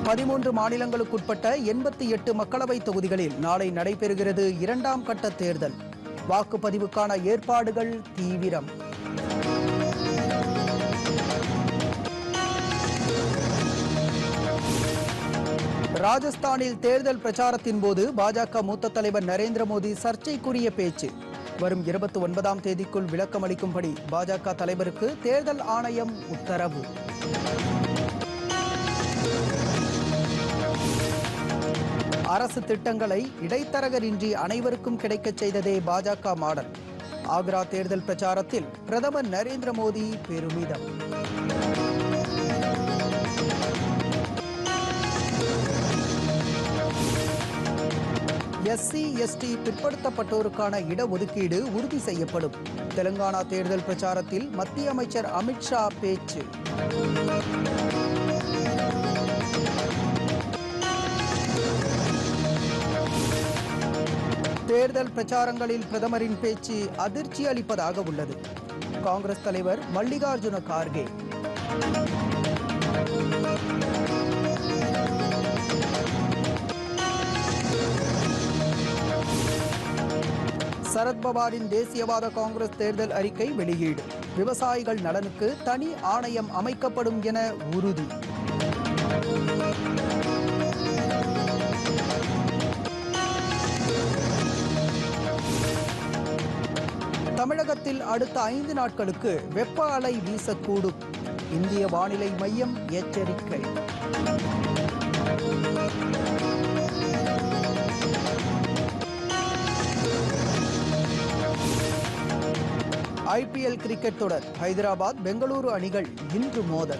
பதிமூன்று மாநிலங்களுக்குட்பட்ட எண்பத்தி எட்டு மக்களவை தொகுதிகளில் நாளை நடைபெறுகிறது இரண்டாம் கட்ட தேர்தல் வாக்குப்பதிவுக்கான ஏற்பாடுகள் தீவிரம் ராஜஸ்தானில் தேர்தல் பிரச்சாரத்தின் போது பாஜக மூத்த தலைவர் நரேந்திர மோடி சர்ச்சைக்குரிய பேச்சு வரும் இருபத்தி ஒன்பதாம் தேதிக்குள் விளக்கம் அளிக்கும்படி பாஜக தலைவருக்கு தேர்தல் ஆணையம் உத்தரவு அரசு திட்டங்களை இடைத்தரகரின்றி அனைவருக்கும் கிடைக்கச் செய்ததே பாஜக மாடல் ஆக்ரா தேர்தல் பிரச்சாரத்தில் பிரதமர் நரேந்திர மோடி பெருமிதம் எஸ்சி எஸ்டி பிற்படுத்தப்பட்டோருக்கான இடஒதுக்கீடு உறுதி செய்யப்படும் தெலுங்கானா தேர்தல் பிரச்சாரத்தில் மத்திய அமைச்சர் அமித்ஷா பேச்சு தேர்தல் பிரச்சாரங்களில் பிரதமரின் பேச்சு அதிர்ச்சி அளிப்பதாக உள்ளது காங்கிரஸ் தலைவர் மல்லிகார்ஜுன கார்கே சரத்பவாரின் தேசியவாத காங்கிரஸ் தேர்தல் அறிக்கை வெளியீடு விவசாயிகள் நலனுக்கு தனி ஆணையம் அமைக்கப்படும் என உறுதி தமிழகத்தில் அடுத்த ஐந்து நாட்களுக்கு வெப்ப அலை வீசக்கூடும் இந்திய வானிலை மையம் எச்சரிக்கை ஐபிஎல் கிரிக்கெட் தொடர் ஹைதராபாத் பெங்களூரு அணிகள் இன்று மோதல்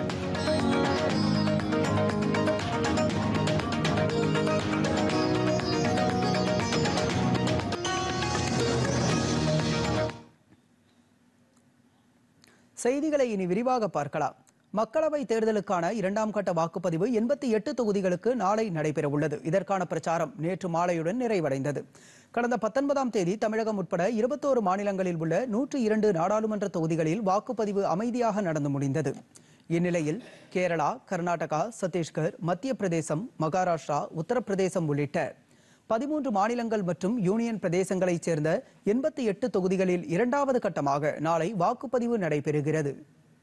செய்திகளை இனி விரிவாக பார்க்கலாம் மக்களவை தேர்தலுக்கான இரண்டாம் கட்ட வாக்குப்பதிவு எண்பத்தி எட்டு தொகுதிகளுக்கு நாளை நடைபெறவுள்ளது இதற்கான பிரச்சாரம் நேற்று மாலையுடன் நிறைவடைந்தது கடந்த பத்தொன்பதாம் தேதி தமிழகம் உட்பட இருபத்தோரு மாநிலங்களில் உள்ள நூற்று இரண்டு நாடாளுமன்ற தொகுதிகளில் வாக்குப்பதிவு அமைதியாக நடந்து முடிந்தது இந்நிலையில் கேரளா கர்நாடகா சத்தீஸ்கர் மத்திய பிரதேசம் மகாராஷ்டிரா உத்தரப்பிரதேசம் உள்ளிட்ட பதிமூன்று மாநிலங்கள் மற்றும் யூனியன் பிரதேசங்களைச் சேர்ந்த எண்பத்தி எட்டு தொகுதிகளில் இரண்டாவது கட்டமாக நாளை வாக்குப்பதிவு நடைபெறுகிறது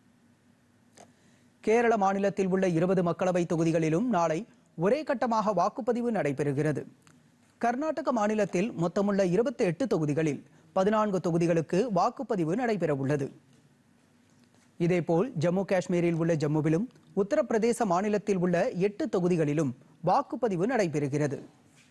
கேரள மாநிலத்தில் உள்ள இருபது மக்களவை தொகுதிகளிலும் நாளை ஒரே கட்டமாக வாக்குப்பதிவு நடைபெறுகிறது கர்நாடக மாநிலத்தில் மொத்தமுள்ள இருபத்தி எட்டு தொகுதிகளில் பதினான்கு தொகுதிகளுக்கு வாக்குப்பதிவு நடைபெறவுள்ளது இதேபோல் ஜம்மு காஷ்மீரில் உள்ள ஜம்முவிலும் உத்தரப்பிரதேச மாநிலத்தில் உள்ள எட்டு தொகுதிகளிலும் வாக்குப்பதிவு நடைபெறுகிறது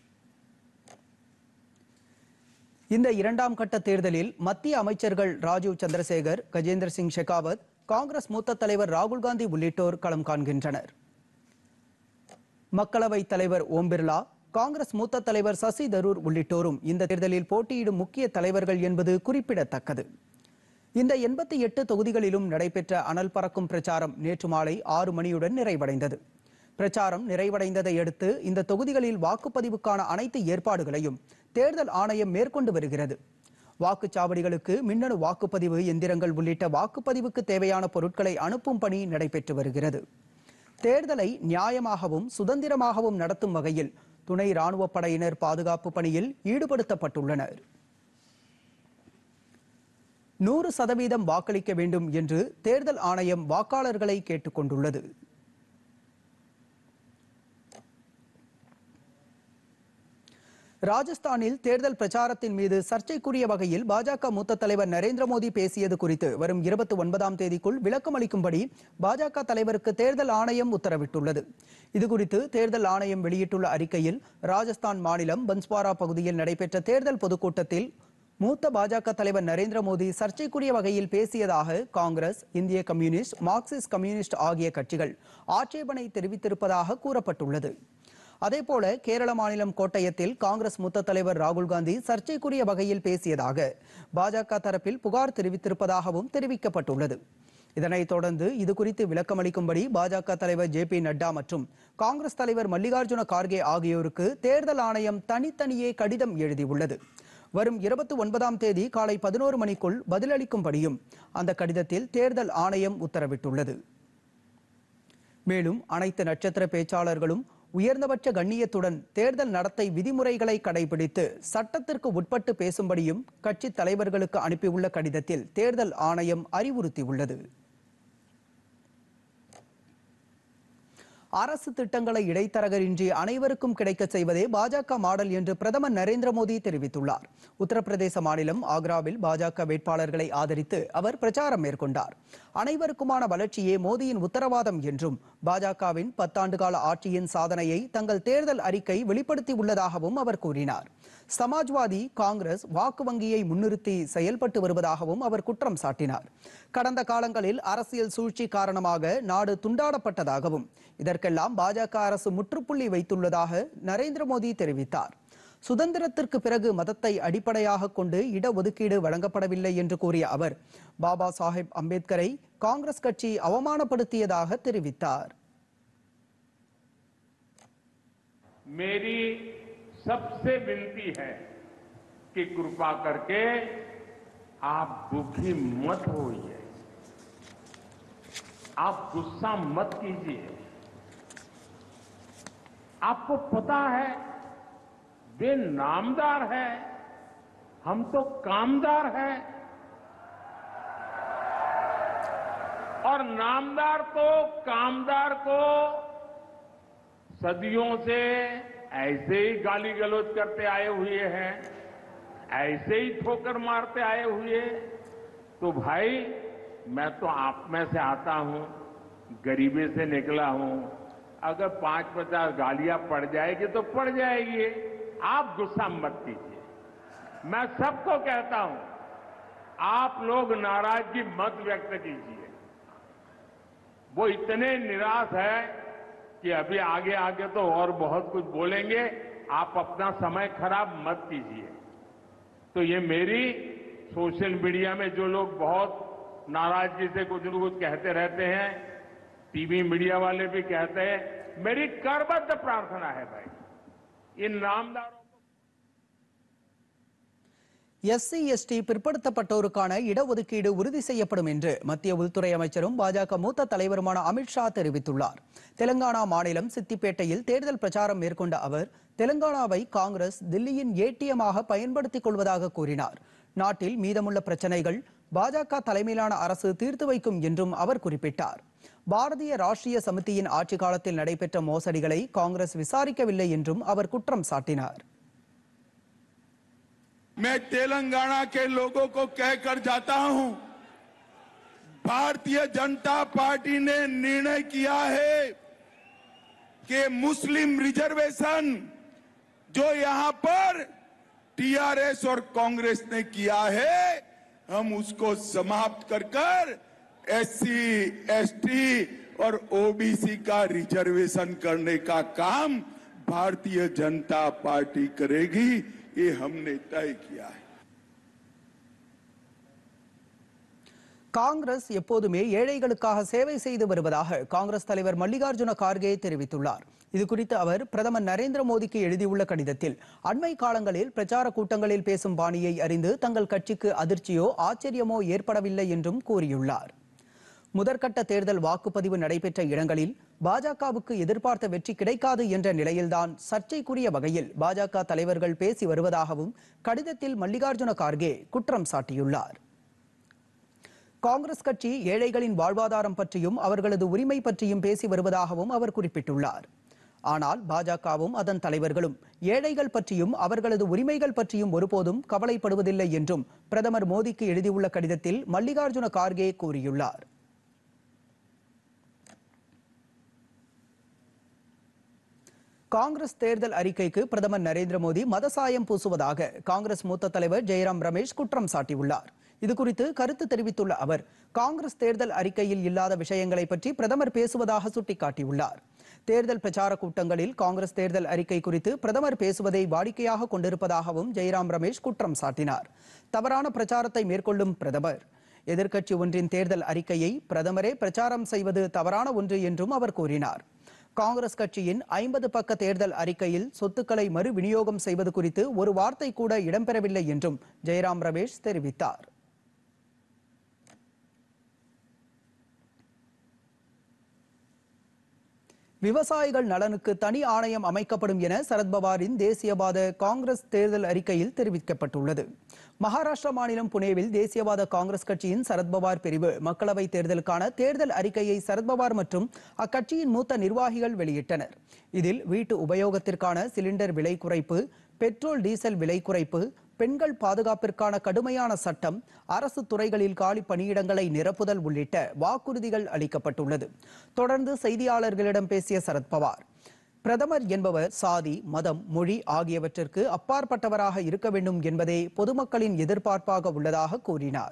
இந்த இரண்டாம் கட்ட தேர்தலில் மத்திய அமைச்சர்கள் ராஜீவ் சந்திரசேகர் கஜேந்திர சிங் ஷெகாவத் காங்கிரஸ் மூத்த தலைவர் ராகுல் காந்தி உள்ளிட்டோர் களம் காண்கின்றனர் மக்களவைத் தலைவர் ஓம் பிர்லா காங்கிரஸ் மூத்த தலைவர் சசி தரூர் உள்ளிட்டோரும் இந்த தேர்தலில் போட்டியிடும் முக்கிய தலைவர்கள் என்பது குறிப்பிடத்தக்கது இந்த எண்பத்தி எட்டு தொகுதிகளிலும் நடைபெற்ற அனல் பறக்கும் பிரச்சாரம் நேற்று மாலை ஆறு மணியுடன் நிறைவடைந்தது பிரச்சாரம் நிறைவடைந்ததை அடுத்து இந்த தொகுதிகளில் வாக்குப்பதிவுக்கான அனைத்து ஏற்பாடுகளையும் தேர்தல் ஆணையம் மேற்கொண்டு வருகிறது வாக்குச்சாவடிகளுக்கு மின்னணு வாக்குப்பதிவு எந்திரங்கள் உள்ளிட்ட வாக்குப்பதிவுக்கு தேவையான பொருட்களை அனுப்பும் பணி நடைபெற்று வருகிறது தேர்தலை நியாயமாகவும் சுதந்திரமாகவும் நடத்தும் வகையில் துணை ராணுவப் படையினர் பாதுகாப்பு பணியில் ஈடுபடுத்தப்பட்டுள்ளனர் நூறு சதவீதம் வாக்களிக்க வேண்டும் என்று தேர்தல் ஆணையம் வாக்காளர்களை கேட்டுக்கொண்டுள்ளது ராஜஸ்தானில் தேர்தல் பிரச்சாரத்தின் மீது சர்ச்சைக்குரிய வகையில் பாஜக மூத்த தலைவர் நரேந்திர மோடி பேசியது குறித்து வரும் இருபத்தி ஒன்பதாம் தேதிக்குள் விளக்கம் அளிக்கும்படி பாஜக தலைவருக்கு தேர்தல் ஆணையம் உத்தரவிட்டுள்ளது இதுகுறித்து தேர்தல் ஆணையம் வெளியிட்டுள்ள அறிக்கையில் ராஜஸ்தான் மாநிலம் பன்ஸ்வாரா பகுதியில் நடைபெற்ற தேர்தல் பொதுக்கூட்டத்தில் மூத்த பாஜக தலைவர் நரேந்திர மோடி சர்ச்சைக்குரிய வகையில் பேசியதாக காங்கிரஸ் இந்திய கம்யூனிஸ்ட் மார்க்சிஸ்ட் கம்யூனிஸ்ட் ஆகிய கட்சிகள் ஆட்சேபனை தெரிவித்திருப்பதாக கூறப்பட்டுள்ளது அதேபோல கேரள மாநிலம் கோட்டயத்தில் காங்கிரஸ் மூத்த தலைவர் ராகுல் காந்தி சர்ச்சைக்குரிய வகையில் பேசியதாக பாஜக தரப்பில் புகார் தெரிவித்திருப்பதாகவும் தெரிவிக்கப்பட்டுள்ளது இதனைத் தொடர்ந்து இது குறித்து விளக்கமளிக்கும்படி பாஜக தலைவர் ஜே பி நட்டா மற்றும் காங்கிரஸ் தலைவர் மல்லிகார்ஜுன கார்கே ஆகியோருக்கு தேர்தல் ஆணையம் தனித்தனியே கடிதம் எழுதியுள்ளது வரும் இருபத்தி ஒன்பதாம் தேதி காலை பதினோரு மணிக்குள் பதிலளிக்கும்படியும் அந்த கடிதத்தில் தேர்தல் ஆணையம் உத்தரவிட்டுள்ளது மேலும் அனைத்து நட்சத்திர பேச்சாளர்களும் உயர்ந்தபட்ச கண்ணியத்துடன் தேர்தல் நடத்தை விதிமுறைகளை கடைபிடித்து சட்டத்திற்கு உட்பட்டு பேசும்படியும் கட்சி தலைவர்களுக்கு அனுப்பியுள்ள கடிதத்தில் தேர்தல் ஆணையம் அறிவுறுத்தியுள்ளது அரசு திட்டங்களை இடைத்தரகரின்றி அனைவருக்கும் கிடைக்க செய்வதே பாஜக மாடல் என்று பிரதமர் நரேந்திர மோடி தெரிவித்துள்ளார் உத்தரப்பிரதேச மாநிலம் ஆக்ராவில் பாஜக வேட்பாளர்களை ஆதரித்து அவர் பிரச்சாரம் மேற்கொண்டார் அனைவருக்குமான வளர்ச்சியே மோடியின் உத்தரவாதம் என்றும் பாஜகவின் பத்தாண்டு கால ஆட்சியின் சாதனையை தங்கள் தேர்தல் அறிக்கை வெளிப்படுத்தி உள்ளதாகவும் அவர் கூறினார் சமாஜ்வாதி காங்கிரஸ் வாக்கு வங்கியை முன்னிறுத்தி செயல்பட்டு வருவதாகவும் அவர் குற்றம் சாட்டினார் கடந்த காலங்களில் அரசியல் சூழ்ச்சி காரணமாக நாடு துண்டாடப்பட்டதாகவும் இதற்கெல்லாம் பாஜக அரசு முற்றுப்புள்ளி வைத்துள்ளதாக நரேந்திர மோடி தெரிவித்தார் சுதந்திரத்திற்கு பிறகு மதத்தை அடிப்படையாக கொண்டு இடஒதுக்கீடு வழங்கப்படவில்லை என்று கூறிய அவர் பாபா சாஹேப் அம்பேத்கரை காங்கிரஸ் கட்சி அவமானப்படுத்தியதாக தெரிவித்தார் मेरी सबसे विनती है कि कृपा करके आप दुखी मत होइए आप गुस्सा मत कीजिए आपको पता है वे नामदार है हम तो कामदार हैं और नामदार तो कामदार को सदियों से ऐसे ही गाली गलौज करते आए हुए हैं ऐसे ही ठोकर मारते आए हुए तो भाई मैं तो आप में से आता हूं गरीबी से निकला हूं अगर पांच पचास गालियां पड़ जाएगी तो पड़ जाएगी आप गुस्सा मत कीजिए मैं सबको कहता हूं आप लोग नाराजगी मत व्यक्त कीजिए वो इतने निराश है कि अभी आगे आगे तो और बहुत कुछ बोलेंगे आप अपना समय खराब मत कीजिए तो ये मेरी सोशल मीडिया में जो लोग बहुत नाराजगी से कुछ न कुछ कहते रहते हैं टीवी मीडिया वाले भी कहते हैं मेरी करबद्ध प्रार्थना है भाई इन नामदारों को எஸ்சி எஸ்டி பிற்படுத்தப்பட்டோருக்கான இடஒதுக்கீடு உறுதி செய்யப்படும் என்று மத்திய உள்துறை அமைச்சரும் பாஜக மூத்த தலைவருமான அமித்ஷா தெரிவித்துள்ளார் தெலங்கானா மாநிலம் சித்திப்பேட்டையில் தேர்தல் பிரச்சாரம் மேற்கொண்ட அவர் தெலங்கானாவை காங்கிரஸ் தில்லியின் ஏடிஎம்மாக பயன்படுத்திக் கொள்வதாக கூறினார் நாட்டில் மீதமுள்ள பிரச்சனைகள் பாஜக தலைமையிலான அரசு தீர்த்து வைக்கும் என்றும் அவர் குறிப்பிட்டார் பாரதிய ராஷ்டிரிய சமிதியின் ஆட்சி காலத்தில் நடைபெற்ற மோசடிகளை காங்கிரஸ் விசாரிக்கவில்லை என்றும் அவர் குற்றம் சாட்டினார் मैं तेलंगाना के लोगों को कहकर जाता हूं भारतीय जनता पार्टी ने निर्णय किया है कि मुस्लिम रिजर्वेशन जो यहां पर टीआरएस और कांग्रेस ने किया है हम उसको समाप्त कर कर एससी एसटी और ओबीसी का रिजर्वेशन करने का काम भारतीय जनता पार्टी करेगी ये हमने तय किया है காங்கிரஸ் எப்போதுமே ஏழைகளுக்காக சேவை செய்து வருவதாக காங்கிரஸ் தலைவர் மல்லிகார்ஜுன கார்கே தெரிவித்துள்ளார் இது குறித்து அவர் பிரதமர் நரேந்திர மோடிக்கு எழுதியுள்ள கடிதத்தில் அண்மை காலங்களில் பிரச்சார கூட்டங்களில் பேசும் பாணியை அறிந்து தங்கள் கட்சிக்கு அதிர்ச்சியோ ஆச்சரியமோ ஏற்படவில்லை என்றும் கூறியுள்ளார் முதற்கட்ட தேர்தல் வாக்குப்பதிவு நடைபெற்ற இடங்களில் பாஜகவுக்கு எதிர்பார்த்த வெற்றி கிடைக்காது என்ற நிலையில்தான் சர்ச்சைக்குரிய வகையில் பாஜக தலைவர்கள் பேசி வருவதாகவும் கடிதத்தில் மல்லிகார்ஜுன கார்கே குற்றம் சாட்டியுள்ளார் காங்கிரஸ் கட்சி ஏழைகளின் வாழ்வாதாரம் பற்றியும் அவர்களது உரிமை பற்றியும் பேசி வருவதாகவும் அவர் குறிப்பிட்டுள்ளார் ஆனால் பாஜகவும் அதன் தலைவர்களும் ஏழைகள் பற்றியும் அவர்களது உரிமைகள் பற்றியும் ஒருபோதும் கவலைப்படுவதில்லை என்றும் பிரதமர் மோடிக்கு எழுதியுள்ள கடிதத்தில் மல்லிகார்ஜுன கார்கே கூறியுள்ளார் காங்கிரஸ் தேர்தல் அறிக்கைக்கு பிரதமர் நரேந்திர மோடி மதசாயம் பூசுவதாக காங்கிரஸ் மூத்த தலைவர் ஜெயராம் ரமேஷ் குற்றம் சாட்டியுள்ளார் இதுகுறித்து கருத்து தெரிவித்துள்ள அவர் காங்கிரஸ் தேர்தல் அறிக்கையில் இல்லாத விஷயங்களை பற்றி பிரதமர் பேசுவதாக சுட்டிக்காட்டியுள்ளார் தேர்தல் பிரச்சார கூட்டங்களில் காங்கிரஸ் தேர்தல் அறிக்கை குறித்து பிரதமர் பேசுவதை வாடிக்கையாக கொண்டிருப்பதாகவும் ஜெயராம் ரமேஷ் குற்றம் சாட்டினார் தவறான பிரச்சாரத்தை மேற்கொள்ளும் பிரதமர் எதிர்க்கட்சி ஒன்றின் தேர்தல் அறிக்கையை பிரதமரே பிரச்சாரம் செய்வது தவறான ஒன்று என்றும் அவர் கூறினார் காங்கிரஸ் கட்சியின் ஐம்பது பக்க தேர்தல் அறிக்கையில் சொத்துக்களை மறு விநியோகம் செய்வது குறித்து ஒரு வார்த்தை கூட இடம்பெறவில்லை என்றும் ஜெயராம் ரமேஷ் தெரிவித்தார் விவசாயிகள் நலனுக்கு தனி ஆணையம் அமைக்கப்படும் என சரத்பவாரின் தேசியவாத காங்கிரஸ் தேர்தல் அறிக்கையில் தெரிவிக்கப்பட்டுள்ளது மகாராஷ்டிரா மாநிலம் புனேவில் தேசியவாத காங்கிரஸ் கட்சியின் சரத்பவார் பிரிவு மக்களவைத் தேர்தலுக்கான தேர்தல் அறிக்கையை சரத்பவார் மற்றும் அக்கட்சியின் மூத்த நிர்வாகிகள் வெளியிட்டனர் இதில் வீட்டு உபயோகத்திற்கான சிலிண்டர் விலை குறைப்பு பெட்ரோல் டீசல் விலை குறைப்பு பெண்கள் பாதுகாப்பிற்கான கடுமையான சட்டம் அரசு துறைகளில் காலி பணியிடங்களை நிரப்புதல் உள்ளிட்ட வாக்குறுதிகள் அளிக்கப்பட்டுள்ளது தொடர்ந்து செய்தியாளர்களிடம் பேசிய சரத்பவார் பிரதமர் என்பவர் சாதி மதம் மொழி ஆகியவற்றிற்கு அப்பாற்பட்டவராக இருக்க வேண்டும் என்பதே பொதுமக்களின் எதிர்பார்ப்பாக உள்ளதாக கூறினார்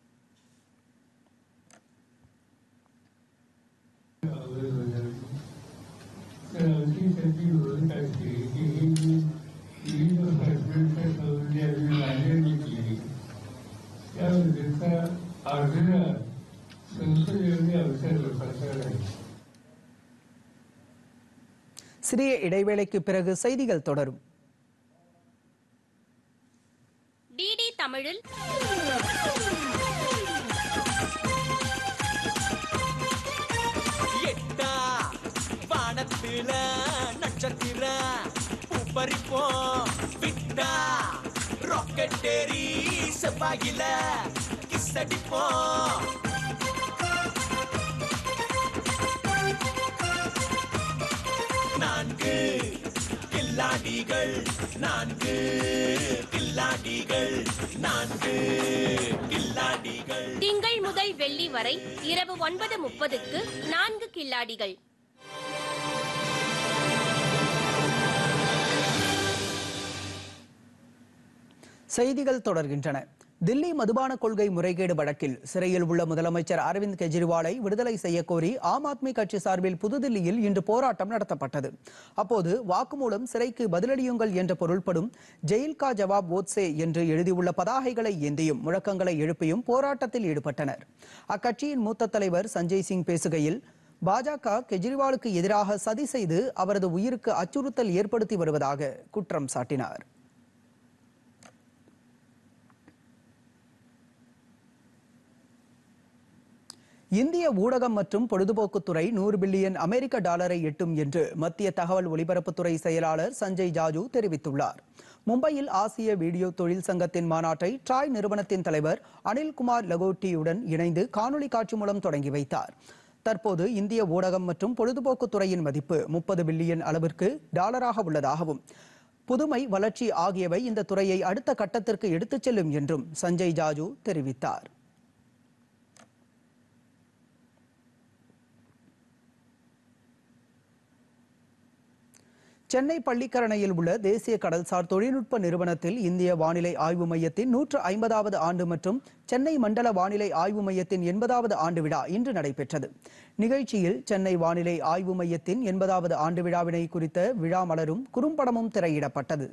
अतिशय विरोधाची ही जी विविध फॅसिलिटी सौलभ्याची मांडणी केली त्या विरुद्ध आग्रह संसदेमध्ये अवसर प्रसार आहे சிறிய இடைவேளைக்கு பிறகு செய்திகள் தொடரும் டிடி தமிழில் எட்டா வானத்தில நட்சத்திர பூப்பறிப்போம் விட்டா ராக்கெட் ஏறி செவ்வாயில கிஸ் அடிப்போம் நான்கு கில்லாடிகள் நான்கு கில்லாடிகள் நான்கு கில்லாடிகள் திங்கள் முதல் வெள்ளி வரை இரவு ஒன்பது முப்பதுக்கு நான்கு கில்லாடிகள் செய்திகள் தொடர்கின்றன தில்லி மதுபான கொள்கை முறைகேடு வழக்கில் சிறையில் உள்ள முதலமைச்சர் அரவிந்த் கெஜ்ரிவாலை விடுதலை செய்யக்கோரி ஆம் ஆத்மி கட்சி சார்பில் புதுதில்லியில் இன்று போராட்டம் நடத்தப்பட்டது அப்போது வாக்குமூலம் சிறைக்கு பதிலளியுங்கள் என்ற பொருள்படும் ஜெயில் கா ஜவாப் ஓத்சே என்று எழுதியுள்ள பதாகைகளை ஏந்தியும் முழக்கங்களை எழுப்பியும் போராட்டத்தில் ஈடுபட்டனர் அக்கட்சியின் மூத்த தலைவர் சஞ்சய் சிங் பேசுகையில் பாஜக கெஜ்ரிவாலுக்கு எதிராக சதி செய்து அவரது உயிருக்கு அச்சுறுத்தல் ஏற்படுத்தி வருவதாக குற்றம் சாட்டினார் இந்திய ஊடகம் மற்றும் பொழுதுபோக்குத்துறை நூறு பில்லியன் அமெரிக்க டாலரை எட்டும் என்று மத்திய தகவல் ஒலிபரப்புத்துறை செயலாளர் சஞ்சய் ஜாஜு தெரிவித்துள்ளார் மும்பையில் ஆசிய வீடியோ தொழில் சங்கத்தின் மாநாட்டை ட்ராய் நிறுவனத்தின் தலைவர் அனில்குமார் லகோட்டியுடன் இணைந்து காணொலி காட்சி மூலம் தொடங்கி வைத்தார் தற்போது இந்திய ஊடகம் மற்றும் பொழுதுபோக்குத்துறையின் மதிப்பு முப்பது பில்லியன் அளவிற்கு டாலராக உள்ளதாகவும் புதுமை வளர்ச்சி ஆகியவை இந்த துறையை அடுத்த கட்டத்திற்கு எடுத்துச் செல்லும் என்றும் சஞ்சய் ஜாஜு தெரிவித்தார் சென்னை பள்ளிக்கரணையில் உள்ள தேசிய கடல்சார் தொழில்நுட்ப நிறுவனத்தில் இந்திய வானிலை ஆய்வு மையத்தின் நூற்று ஐம்பதாவது ஆண்டு மற்றும் சென்னை மண்டல வானிலை ஆய்வு மையத்தின் எண்பதாவது ஆண்டு விழா இன்று நடைபெற்றது நிகழ்ச்சியில் சென்னை வானிலை ஆய்வு மையத்தின் எண்பதாவது ஆண்டு விழாவினை குறித்த விழா மலரும் குறும்படமும் திரையிடப்பட்டது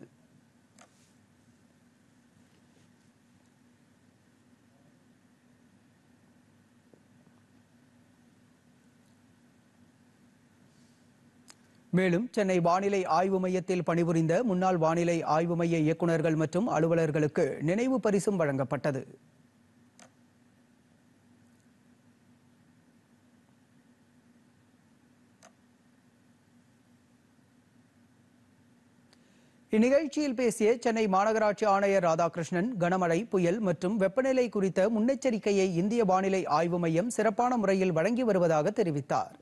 மேலும் சென்னை வானிலை ஆய்வு மையத்தில் பணிபுரிந்த முன்னாள் வானிலை ஆய்வு மைய இயக்குநர்கள் மற்றும் அலுவலர்களுக்கு நினைவு பரிசும் வழங்கப்பட்டது இந்நிகழ்ச்சியில் பேசிய சென்னை மாநகராட்சி ஆணையர் ராதாகிருஷ்ணன் கனமழை புயல் மற்றும் வெப்பநிலை குறித்த முன்னெச்சரிக்கையை இந்திய வானிலை ஆய்வு மையம் சிறப்பான முறையில் வழங்கி வருவதாக தெரிவித்தார்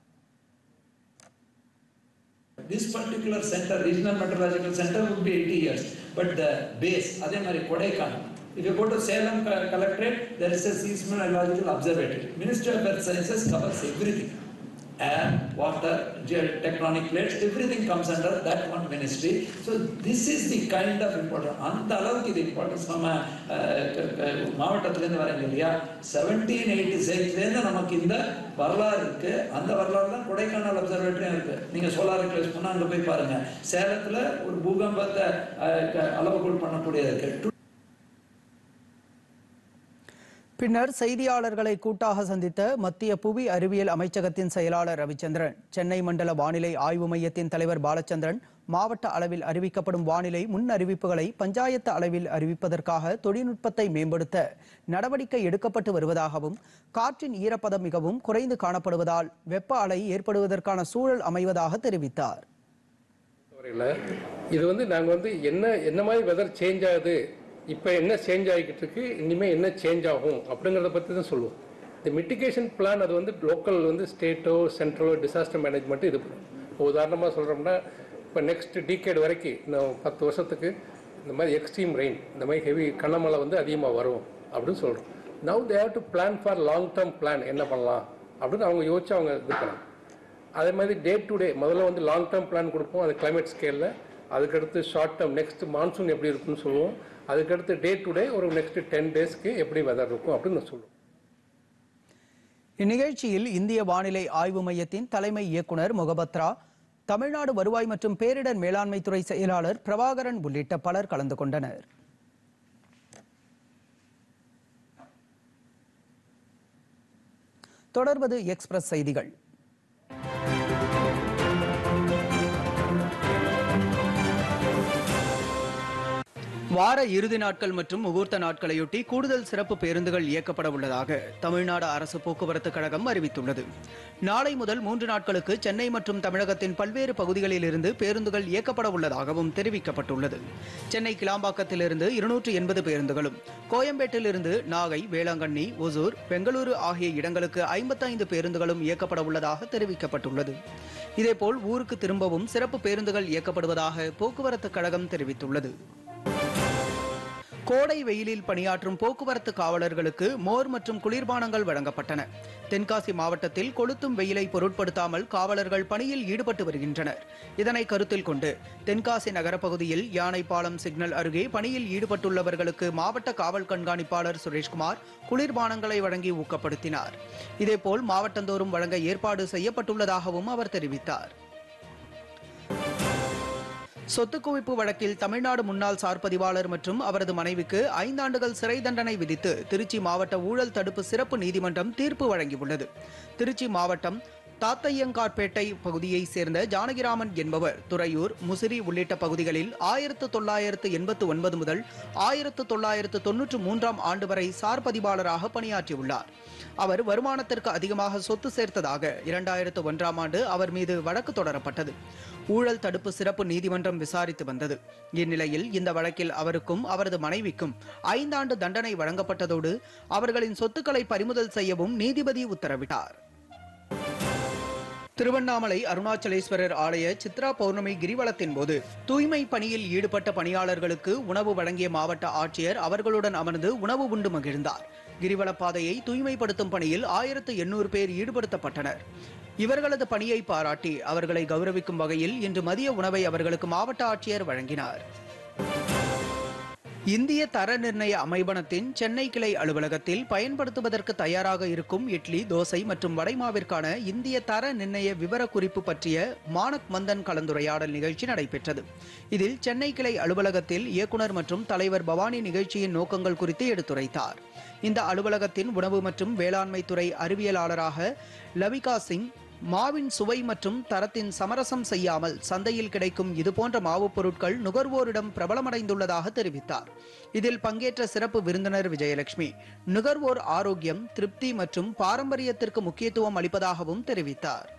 This particular center, regional meteorological center would be 80 years. But the base, அதே மாதிரி Kodaikanal If you go to Salem co- Collectorate, there is a seismological observatory. Ministry of Earth Sciences covers everything. Air, water, ge- tectonic plates, everything comes under that one ministry. So this is the kind of importance. அந்த அளவுக்கு இது importance நம்ம அஹ், க- க- மாவட்டத்திலேருந்து வராங்க இல்லையா seventeen eighty சிக்ஸ்லேருந்து நமக்கு இந்த வரலாறு இருக்கு அந்த வரலாறு தான் கொடைக்கானல் அப்சர்வேட்டரியும் இருக்கு நீங்க சோலார் எக்லிப்ஸ் பண்ணா அங்க போய் பாருங்க சேலத்துல ஒரு பூகம்பத்தை அஹ், க- அளவுகோல் பண்ணக்கூடியது இருக்கு பின்னர் செய்தியாளர்களை கூட்டாக சந்தித்த மத்திய புவி அறிவியல் அமைச்சகத்தின் செயலாளர் ரவிச்சந்திரன் சென்னை மண்டல வானிலை ஆய்வு மையத்தின் தலைவர் பாலச்சந்திரன் மாவட்ட அளவில் அறிவிக்கப்படும் வானிலை முன் அறிவிப்புகளை பஞ்சாயத்து அளவில் அறிவிப்பதற்காக தொழில்நுட்பத்தை மேம்படுத்த நடவடிக்கை எடுக்கப்பட்டு வருவதாகவும் காற்றின் ஈரப்பதம் மிகவும் குறைந்து காணப்படுவதால் வெப்ப அலை ஏற்படுவதற்கான சூழல் அமைவதாக தெரிவித்தார் வரையில் இது வந்து நாங்கள் வந்து என்ன என்ன மாதிரி வெதர் சேஞ்ச் ஆகுது இப்போ என்ன சேஞ்ச் ஆகிக்கிட்டு இருக்கு இனிமேல் என்ன சேஞ்ச் ஆகும் அப்படிங்கிறத பற்றி தான் சொல்லுவோம் இந்த மிட்டிகேஷன் பிளான் அது வந்து லோக்கல் வந்து ஸ்டேட்டோ சென்ட்ரலோ டிசாஸ்டர் மேனேஜ்மெண்ட் இது பண்ணும் இப்போ உதாரணமாக சொல்கிறோம்னா இப்போ நெக்ஸ்ட் டீகேட் வரைக்கும் இன்னும் பத்து வருஷத்துக்கு இந்த மாதிரி எக்ஸ்ட்ரீம் ரெயின் இந்த மாதிரி ஹெவி கனமழை வந்து அதிகமாக வரும் அப்படின்னு சொல்கிறோம் now they have to plan for long term plan என்ன பண்ணலாம் அப்படின்னு அவங்க யோசிச்சு அவங்க இது பண்ணலாம் அதே மாதிரி டே டு டே முதல்ல வந்து லாங் டேர்ம் பிளான் கொடுப்போம் அது கிளைமேட் ஸ்கேலில் அதுக்கடுத்து ஷார்ட் டேர்ம் நெக்ஸ்ட் மான்சூன் எப்படி இருக்குன்னு சொல்லுவோம் அதுக்கடுத்து டே டு டே ஒரு நெக்ஸ்ட் டென் டேஸ்க்கு எப்படி வெதர் இருக்கும் அப்படின்னு நான் சொல்லுவோம் இந்நிகழ்ச்சியில் இந்திய வானிலை ஆய்வு மையத்தின் தலைமை இயக்குனர் முகபத்ரா தமிழ்நாடு வருவாய் மற்றும் பேரிடர் மேலாண்மை துறை செயலாளர் பிரபாகரன் உள்ளிட்ட பலர் கலந்து கொண்டனர் தொடர்வது எக்ஸ்பிரஸ் செய்திகள் வார இறுதி நாட்கள் மற்றும் முகூர்த்த நாட்களையொட்டி கூடுதல் சிறப்பு பேருந்துகள் இயக்கப்பட உள்ளதாக தமிழ்நாடு அரசு போக்குவரத்து கழகம் அறிவித்துள்ளது நாளை முதல் மூன்று நாட்களுக்கு சென்னை மற்றும் தமிழகத்தின் பல்வேறு பகுதிகளில் இருந்து பேருந்துகள் இயக்கப்பட உள்ளதாகவும் தெரிவிக்கப்பட்டுள்ளது சென்னை கிளாம்பாக்கத்திலிருந்து இருநூற்று எண்பது பேருந்துகளும் கோயம்பேட்டிலிருந்து நாகை வேளாங்கண்ணி ஒசூர் பெங்களூரு ஆகிய இடங்களுக்கு ஐம்பத்தைந்து பேருந்துகளும் இயக்கப்பட உள்ளதாக தெரிவிக்கப்பட்டுள்ளது இதேபோல் ஊருக்கு திரும்பவும் சிறப்பு பேருந்துகள் இயக்கப்படுவதாக போக்குவரத்து கழகம் தெரிவித்துள்ளது கோடை வெயிலில் பணியாற்றும் போக்குவரத்து காவலர்களுக்கு மோர் மற்றும் குளிர்பானங்கள் வழங்கப்பட்டன தென்காசி மாவட்டத்தில் கொளுத்தும் வெயிலை பொருட்படுத்தாமல் காவலர்கள் பணியில் ஈடுபட்டு வருகின்றனர் இதனை கருத்தில் கொண்டு தென்காசி நகரப்பகுதியில் யானைப்பாலம் சிக்னல் அருகே பணியில் ஈடுபட்டுள்ளவர்களுக்கு மாவட்ட காவல் கண்காணிப்பாளர் சுரேஷ்குமார் குளிர்பானங்களை வழங்கி ஊக்கப்படுத்தினார் இதேபோல் மாவட்டந்தோறும் வழங்க ஏற்பாடு செய்யப்பட்டுள்ளதாகவும் அவர் தெரிவித்தார் சொத்து குவிப்பு வழக்கில் தமிழ்நாடு முன்னாள் சார் பதிவாளர் மற்றும் அவரது மனைவிக்கு ஐந்தாண்டுகள் சிறை தண்டனை விதித்து திருச்சி மாவட்ட ஊழல் தடுப்பு சிறப்பு நீதிமன்றம் தீர்ப்பு வழங்கியுள்ளது திருச்சி மாவட்டம் தாத்தையங்கார்பேட்டை பகுதியைச் சேர்ந்த ஜானகிராமன் என்பவர் துறையூர் முசிறி உள்ளிட்ட பகுதிகளில் ஆயிரத்து தொள்ளாயிரத்து எண்பத்து ஒன்பது முதல் ஆயிரத்து தொள்ளாயிரத்து தொன்னூற்று மூன்றாம் ஆண்டு வரை சார் பதிவாளராக பணியாற்றியுள்ளார் அவர் வருமானத்திற்கு அதிகமாக சொத்து சேர்த்ததாக இரண்டாயிரத்து ஒன்றாம் ஆண்டு அவர் மீது வழக்கு தொடரப்பட்டது ஊழல் தடுப்பு சிறப்பு நீதிமன்றம் விசாரித்து வந்தது இந்நிலையில் இந்த வழக்கில் அவருக்கும் அவரது மனைவிக்கும் ஐந்தாண்டு தண்டனை வழங்கப்பட்டதோடு அவர்களின் சொத்துக்களை பறிமுதல் செய்யவும் நீதிபதி உத்தரவிட்டார் திருவண்ணாமலை அருணாச்சலேஸ்வரர் ஆலய சித்ரா பௌர்ணமி கிரிவலத்தின் போது தூய்மை பணியில் ஈடுபட்ட பணியாளர்களுக்கு உணவு வழங்கிய மாவட்ட ஆட்சியர் அவர்களுடன் அமர்ந்து உணவு உண்டு மகிழ்ந்தார் கிரிவல பாதையை தூய்மைப்படுத்தும் பணியில் ஆயிரத்து எண்ணூறு பேர் ஈடுபடுத்தப்பட்டனர் இவர்களது பணியை பாராட்டி அவர்களை கௌரவிக்கும் வகையில் இன்று மதிய உணவை அவர்களுக்கு மாவட்ட ஆட்சியர் வழங்கினார் இந்திய தர நிர்ணய அமைவனத்தின் சென்னை கிளை அலுவலகத்தில் பயன்படுத்துவதற்கு தயாராக இருக்கும் இட்லி தோசை மற்றும் வடைமாவிற்கான இந்திய தர நிர்ணய விவரக்குறிப்பு பற்றிய மானக் மந்தன் கலந்துரையாடல் நிகழ்ச்சி நடைபெற்றது இதில் சென்னை கிளை அலுவலகத்தில் இயக்குனர் மற்றும் தலைவர் பவானி நிகழ்ச்சியின் நோக்கங்கள் குறித்து எடுத்துரைத்தார் இந்த அலுவலகத்தின் உணவு மற்றும் வேளாண்மை துறை அறிவியலாளராக லவிகா சிங் மாவின் சுவை மற்றும் தரத்தின் சமரசம் செய்யாமல் சந்தையில் கிடைக்கும் இதுபோன்ற மாவுப் பொருட்கள் நுகர்வோரிடம் பிரபலமடைந்துள்ளதாக தெரிவித்தார் இதில் பங்கேற்ற சிறப்பு விருந்தினர் விஜயலட்சுமி நுகர்வோர் ஆரோக்கியம் திருப்தி மற்றும் பாரம்பரியத்திற்கு முக்கியத்துவம் அளிப்பதாகவும் தெரிவித்தார்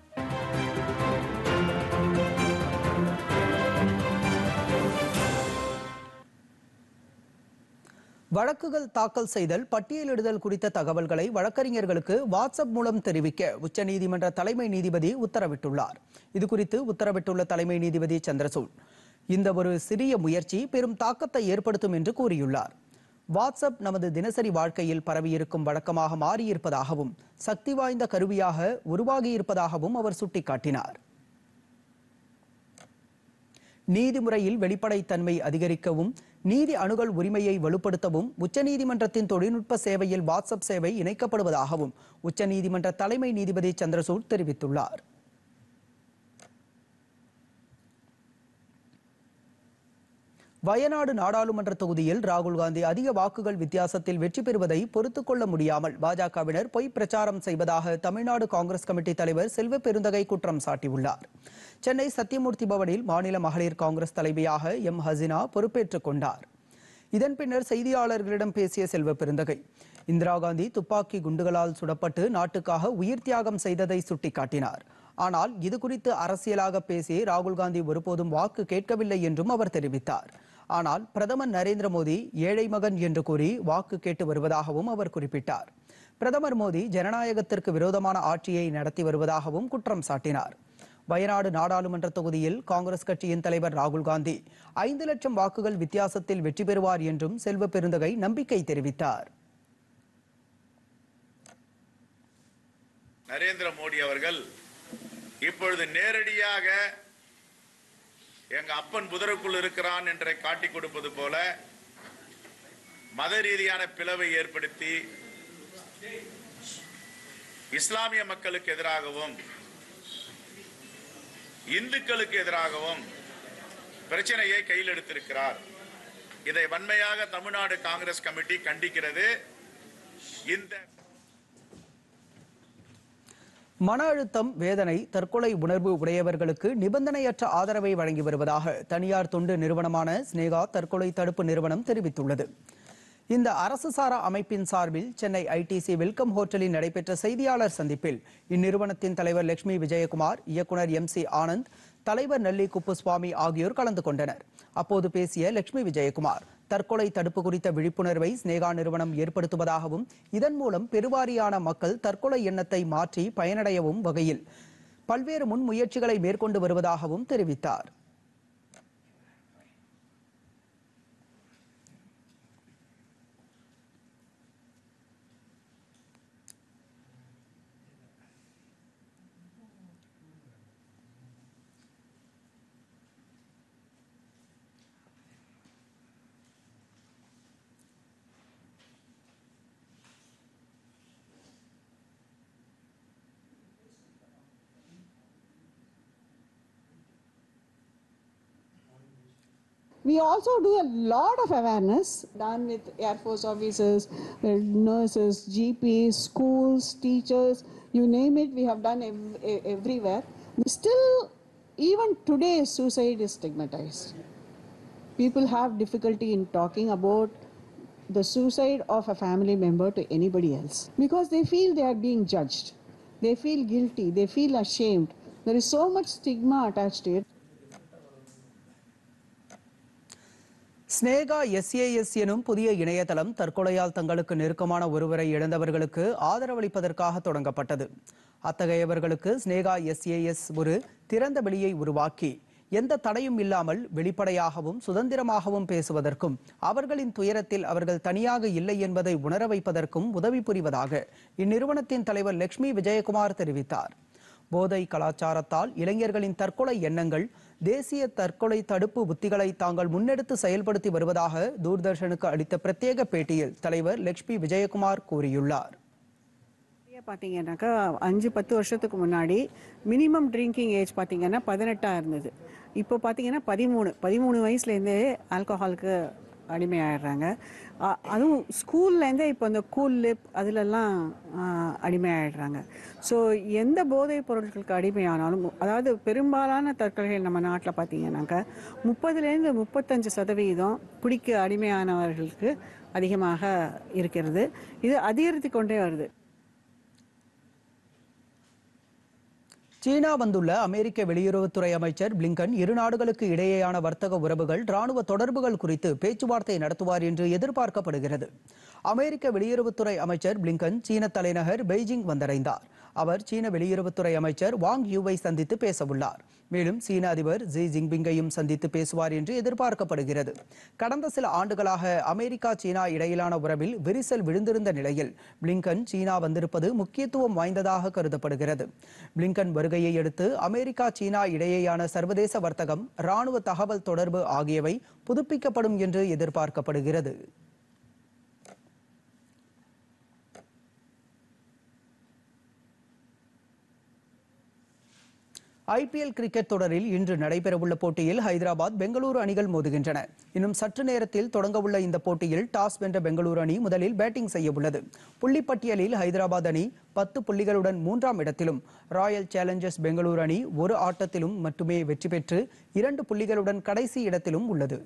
வழக்குகள் தாக்கல் செய்தல் பட்டியலிடுதல் குறித்த தகவல்களை வழக்கறிஞர்களுக்கு வாட்ஸ்அப் மூலம் தெரிவிக்க உச்சநீதிமன்ற தலைமை நீதிபதி உத்தரவிட்டுள்ளார் இதுகுறித்து உத்தரவிட்டுள்ள தலைமை நீதிபதி சந்திரசூட் இந்த ஒரு சிறிய முயற்சி பெரும் தாக்கத்தை ஏற்படுத்தும் என்று கூறியுள்ளார் வாட்ஸ்அப் நமது தினசரி வாழ்க்கையில் பரவியிருக்கும் வழக்கமாக மாறியிருப்பதாகவும் சக்தி வாய்ந்த கருவியாக உருவாகியிருப்பதாகவும் அவர் சுட்டிக்காட்டினார் நீதிமுறையில் வெளிப்படைத்தன்மை அதிகரிக்கவும் நீதி அணுகல் உரிமையை வலுப்படுத்தவும் உச்சநீதிமன்றத்தின் தொழில்நுட்ப சேவையில் வாட்ஸ்அப் சேவை இணைக்கப்படுவதாகவும் உச்சநீதிமன்ற தலைமை நீதிபதி சந்திரசூட் தெரிவித்துள்ளார் வயநாடு நாடாளுமன்ற தொகுதியில் ராகுல் காந்தி அதிக வாக்குகள் வித்தியாசத்தில் வெற்றி பெறுவதை பொறுத்துக் கொள்ள முடியாமல் பாஜகவினர் பொய் பிரச்சாரம் செய்வதாக தமிழ்நாடு காங்கிரஸ் கமிட்டி தலைவர் செல்வ பெருந்தகை குற்றம் சாட்டியுள்ளார் சென்னை சத்தியமூர்த்தி பவனில் மாநில மகளிர் காங்கிரஸ் தலைவியாக எம் ஹசினா பொறுப்பேற்றுக் கொண்டார் இதன் பின்னர் செய்தியாளர்களிடம் பேசிய செல்வ பெருந்தகை இந்திரா காந்தி துப்பாக்கி குண்டுகளால் சுடப்பட்டு நாட்டுக்காக உயிர் தியாகம் செய்ததை சுட்டிக்காட்டினார் ஆனால் இது குறித்து அரசியலாக பேசி ராகுல் காந்தி ஒருபோதும் வாக்கு கேட்கவில்லை என்றும் அவர் தெரிவித்தார் ஆனால் பிரதமர் நரேந்திர மோடி ஏழை மகன் என்று கூறி வாக்கு கேட்டு வருவதாகவும் அவர் குறிப்பிட்டார் பிரதமர் மோடி ஜனநாயகத்திற்கு விரோதமான ஆட்சியை நடத்தி வருவதாகவும் குற்றம் சாட்டினார் வயநாடு நாடாளுமன்ற தொகுதியில் காங்கிரஸ் கட்சியின் தலைவர் ராகுல் காந்தி ஐந்து லட்சம் வாக்குகள் வித்தியாசத்தில் வெற்றி பெறுவார் என்றும் செல்வ பெருந்தகை நம்பிக்கை தெரிவித்தார் நரேந்திர மோடி அவர்கள் இப்பொழுது நேரடியாக எங்க அப்பன் புதருக்குள் இருக்கிறான் என்று காட்டிக் கொடுப்பது போல மத ரீதியான பிளவை ஏற்படுத்தி இஸ்லாமிய மக்களுக்கு எதிராகவும் இந்துக்களுக்கு எதிராகவும் பிரச்சனையை கையில் எடுத்திருக்கிறார் இதை வன்மையாக தமிழ்நாடு காங்கிரஸ் கமிட்டி கண்டிக்கிறது இந்த மன அழுத்தம் வேதனை தற்கொலை உணர்வு உடையவர்களுக்கு நிபந்தனையற்ற ஆதரவை வழங்கி வருவதாக தனியார் தொண்டு நிறுவனமான ஸ்னேகா தற்கொலை தடுப்பு நிறுவனம் தெரிவித்துள்ளது இந்த அரசு சாரா அமைப்பின் சார்பில் சென்னை ஐடிசி வெல்கம் ஹோட்டலில் நடைபெற்ற செய்தியாளர் சந்திப்பில் இந்நிறுவனத்தின் தலைவர் லட்சுமி விஜயகுமார் இயக்குனர் எம் சி ஆனந்த் தலைவர் நெல்லி குப்புசுவாமி ஆகியோர் கலந்து கொண்டனர் அப்போது பேசிய லட்சுமி விஜயகுமார் தற்கொலை தடுப்பு குறித்த விழிப்புணர்வை ஸ்னேகா நிறுவனம் ஏற்படுத்துவதாகவும் இதன் மூலம் பெருவாரியான மக்கள் தற்கொலை எண்ணத்தை மாற்றி பயனடையவும் வகையில் பல்வேறு முன்முயற்சிகளை மேற்கொண்டு வருவதாகவும் தெரிவித்தார் We also do a lot of awareness done with Air Force officers, uh, nurses, GPs, schools, teachers, you name it, we have done ev- e- everywhere. Still, even today, suicide is stigmatized. People have difficulty in talking about the suicide of a family member to anybody else because they feel they are being judged. They feel guilty, they feel ashamed. There is so much stigma attached to it. Sneha SAS எனும் புதிய இணையதளம் தற்கொலையால் தங்களுக்கு நெருக்கமான ஒருவரை இழந்தவர்களுக்கு ஆதரவளிப்பதற்காக தொடங்கப்பட்டது அத்தகையவர்களுக்கு Sneha SAS ஒரு திறந்த வெளியை உருவாக்கி எந்த தடையும் இல்லாமல் வெளிப்படையாகவும் சுதந்திரமாகவும் பேசுவதற்கும் அவர்களின் துயரத்தில் அவர்கள் தனியாக இல்லை என்பதை உணர வைப்பதற்கும் உதவி புரிவதாக இந்நிறுவனத்தின் தலைவர் லட்சுமி விஜயகுமார் தெரிவித்தார் போதை கலாச்சாரத்தால் இளைஞர்களின் தற்கொலை எண்ணங்கள் தேசிய தற்கொலை தடுப்பு உத்திகளை தாங்கள் முன்னெடுத்து செயல்படுத்தி வருவதாக தூர்தர்ஷனுக்கு அளித்த பிரத்யேக பேட்டியில் தலைவர் லட்சுமி விஜயகுமார் கூறியுள்ளார் நிறைய பார்த்தீங்கன்னாக்கா அஞ்சு பத்து வருஷத்துக்கு முன்னாடி மினிமம் ட்ரிங்கிங் ஏஜ் பார்த்தீங்கன்னா பதினெட்டாக இருந்தது இப்போ பார்த்தீங்கன்னா பதிமூணு பதிமூணு வயசுலேருந்தே ஆல்கஹாலுக்கு அடிமையாயிடுறாங்க அ- அதுவும் ஸ்கூல்லேருந்தே இப்போ இந்த கூல் லிப் அதிலெல்லாம் அடிமையாயிடுறாங்க ஸோ எந்த போதைப் பொருட்களுக்கு அடிமையானாலும் அதாவது பெரும்பாலான தற்கொலைகள் நம்ம நாட்டில் பார்த்தீங்கன்னாக்கா முப்பதுலேருந்து முப்பத்தஞ்சு சதவீதம் குடிக்க அடிமையானவர்களுக்கு அதிகமாக இருக்கிறது இது அதிகரித்து கொண்டே வருது சீனா வந்துள்ள அமெரிக்க வெளியுறவுத்துறை அமைச்சர் பிளிங்கன் இரு நாடுகளுக்கு இடையேயான வர்த்தக உறவுகள் ராணுவ தொடர்புகள் குறித்து பேச்சுவார்த்தை நடத்துவார் என்று எதிர்பார்க்கப்படுகிறது அமெரிக்க வெளியுறவுத்துறை அமைச்சர் பிளிங்கன் சீன தலைநகர் பெய்ஜிங் வந்தடைந்தார் அவர் சீன வெளியுறவுத்துறை அமைச்சர் வாங் யூவை சந்தித்து பேசவுள்ளார் மேலும் சீன அதிபர் ஜி ஜின்பிங்கையும் சந்தித்து பேசுவார் என்று எதிர்பார்க்கப்படுகிறது கடந்த சில ஆண்டுகளாக அமெரிக்கா சீனா இடையிலான உறவில் விரிசல் விழுந்திருந்த நிலையில் பிளிங்கன் சீனா வந்திருப்பது முக்கியத்துவம் வாய்ந்ததாக கருதப்படுகிறது பிளிங்கன் வருகையை அடுத்து அமெரிக்கா சீனா இடையேயான சர்வதேச வர்த்தகம் ராணுவ தகவல் தொடர்பு ஆகியவை புதுப்பிக்கப்படும் என்று எதிர்பார்க்கப்படுகிறது ஐபிஎல் கிரிக்கெட் தொடரில் இன்று நடைபெறவுள்ள போட்டியில் ஹைதராபாத் பெங்களூரு அணிகள் மோதுகின்றன இன்னும் சற்று நேரத்தில் தொடங்கவுள்ள இந்த போட்டியில் டாஸ் வென்ற பெங்களூரு அணி முதலில் பேட்டிங் செய்ய உள்ளது புள்ளிப்பட்டியலில் ஹைதராபாத் அணி பத்து புள்ளிகளுடன் மூன்றாம் இடத்திலும் ராயல் சேலஞ்சர்ஸ் பெங்களூரு அணி ஒரு ஆட்டத்திலும் மட்டுமே வெற்றி பெற்று இரண்டு புள்ளிகளுடன் கடைசி இடத்திலும் உள்ளது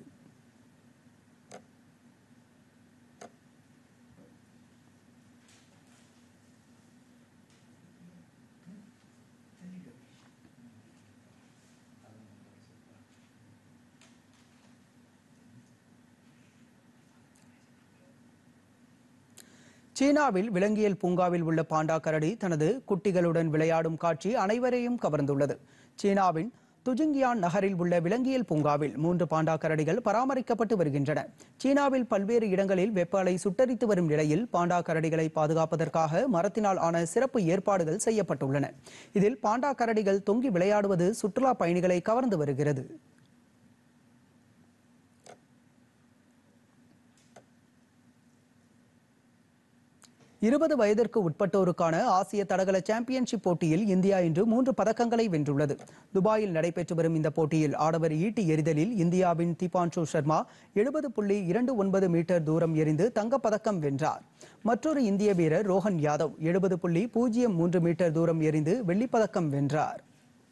சீனாவில் விலங்கியல் பூங்காவில் உள்ள பாண்டா கரடி தனது குட்டிகளுடன் விளையாடும் காட்சி அனைவரையும் கவர்ந்துள்ளது சீனாவின் துஜிங்கியான் நகரில் உள்ள விலங்கியல் பூங்காவில் மூன்று பாண்டா கரடிகள் பராமரிக்கப்பட்டு வருகின்றன சீனாவில் பல்வேறு இடங்களில் வெப்ப அலை சுட்டரித்து வரும் நிலையில் பாண்டா கரடிகளை பாதுகாப்பதற்காக மரத்தினால் ஆன சிறப்பு ஏற்பாடுகள் செய்யப்பட்டுள்ளன இதில் பாண்டா கரடிகள் தொங்கி விளையாடுவது சுற்றுலா பயணிகளை கவர்ந்து வருகிறது இருபது வயதிற்கு உட்பட்டோருக்கான ஆசிய தடகள சாம்பியன்ஷிப் போட்டியில் இந்தியா இன்று மூன்று பதக்கங்களை வென்றுள்ளது துபாயில் நடைபெற்று வரும் இந்த போட்டியில் ஆடவர் ஈட்டி எறிதலில் இந்தியாவின் தீபான்சு சர்மா எழுபது புள்ளி இரண்டு ஒன்பது மீட்டர் தூரம் எறிந்து தங்கப்பதக்கம் வென்றார் மற்றொரு இந்திய வீரர் ரோஹன் யாதவ் எழுபது புள்ளி பூஜ்ஜியம் மூன்று மீட்டர் தூரம் எறிந்து வெள்ளிப்பதக்கம் வென்றார்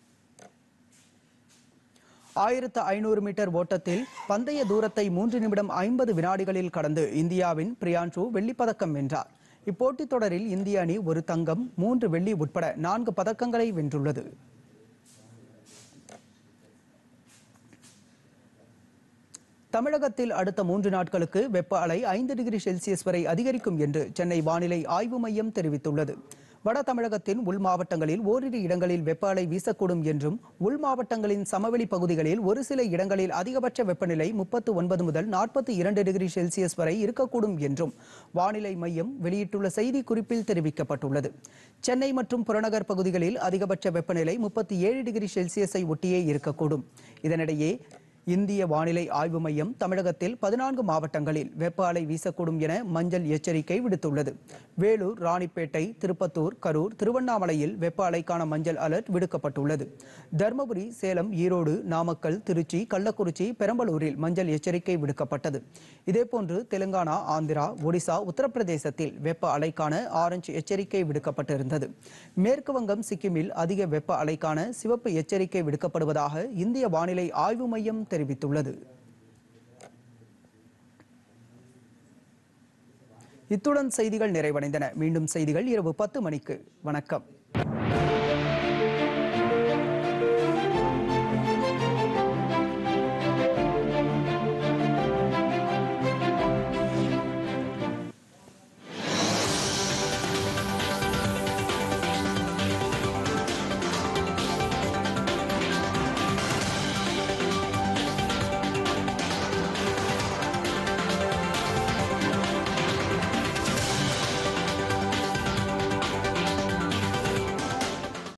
ஆயிரத்து ஐநூறு மீட்டர் ஓட்டத்தில் பந்தய தூரத்தை மூன்று நிமிடம் ஐம்பது வினாடிகளில் கடந்து இந்தியாவின் பிரியான்சு வெள்ளிப்பதக்கம் வென்றார் இப்போட்டித் தொடரில் இந்திய அணி ஒரு தங்கம் மூன்று வெள்ளி உட்பட நான்கு பதக்கங்களை வென்றுள்ளது தமிழகத்தில் அடுத்த மூன்று நாட்களுக்கு வெப்ப அலை ஐந்து டிகிரி செல்சியஸ் வரை அதிகரிக்கும் என்று சென்னை வானிலை ஆய்வு மையம் தெரிவித்துள்ளது வட தமிழகத்தின் உள் மாவட்டங்களில் ஓரிரு இடங்களில் வெப்ப அலை வீசக்கூடும் என்றும் உள் மாவட்டங்களின் சமவெளி பகுதிகளில் ஒரு சில இடங்களில் அதிகபட்ச வெப்பநிலை முப்பத்து ஒன்பது முதல் நாற்பத்தி இரண்டு டிகிரி செல்சியஸ் வரை இருக்கக்கூடும் என்றும் வானிலை மையம் வெளியிட்டுள்ள செய்தி குறிப்பில் தெரிவிக்கப்பட்டுள்ளது சென்னை மற்றும் புறநகர் பகுதிகளில் அதிகபட்ச வெப்பநிலை முப்பத்தி ஏழு டிகிரி செல்சியஸை ஒட்டியே இருக்கக்கூடும் இதனிடையே இந்திய வானிலை ஆய்வு மையம் தமிழகத்தில் பதினான்கு மாவட்டங்களில் வெப்ப அலை வீசக்கூடும் என மஞ்சள் எச்சரிக்கை விடுத்துள்ளது வேலூர் ராணிப்பேட்டை திருப்பத்தூர் கரூர் திருவண்ணாமலையில் வெப்ப அலைக்கான மஞ்சள் அலர்ட் விடுக்கப்பட்டுள்ளது தருமபுரி சேலம் ஈரோடு நாமக்கல் திருச்சி கள்ளக்குறிச்சி பெரம்பலூரில் மஞ்சள் எச்சரிக்கை விடுக்கப்பட்டது இதேபோன்று தெலுங்கானா ஆந்திரா ஒடிசா உத்தரப்பிரதேசத்தில் வெப்ப அலைக்கான ஆரஞ்சு எச்சரிக்கை விடுக்கப்பட்டிருந்தது மேற்கு வங்கம் சிக்கிமில் அதிக வெப்ப அலைக்கான சிவப்பு எச்சரிக்கை விடுக்கப்படுவதாக இந்திய வானிலை ஆய்வு மையம் தெரிவித்துள்ளது இத்துடன் செய்திகள் நிறைவடைந்தன மீண்டும் செய்திகள் இரவு பத்து மணிக்கு வணக்கம்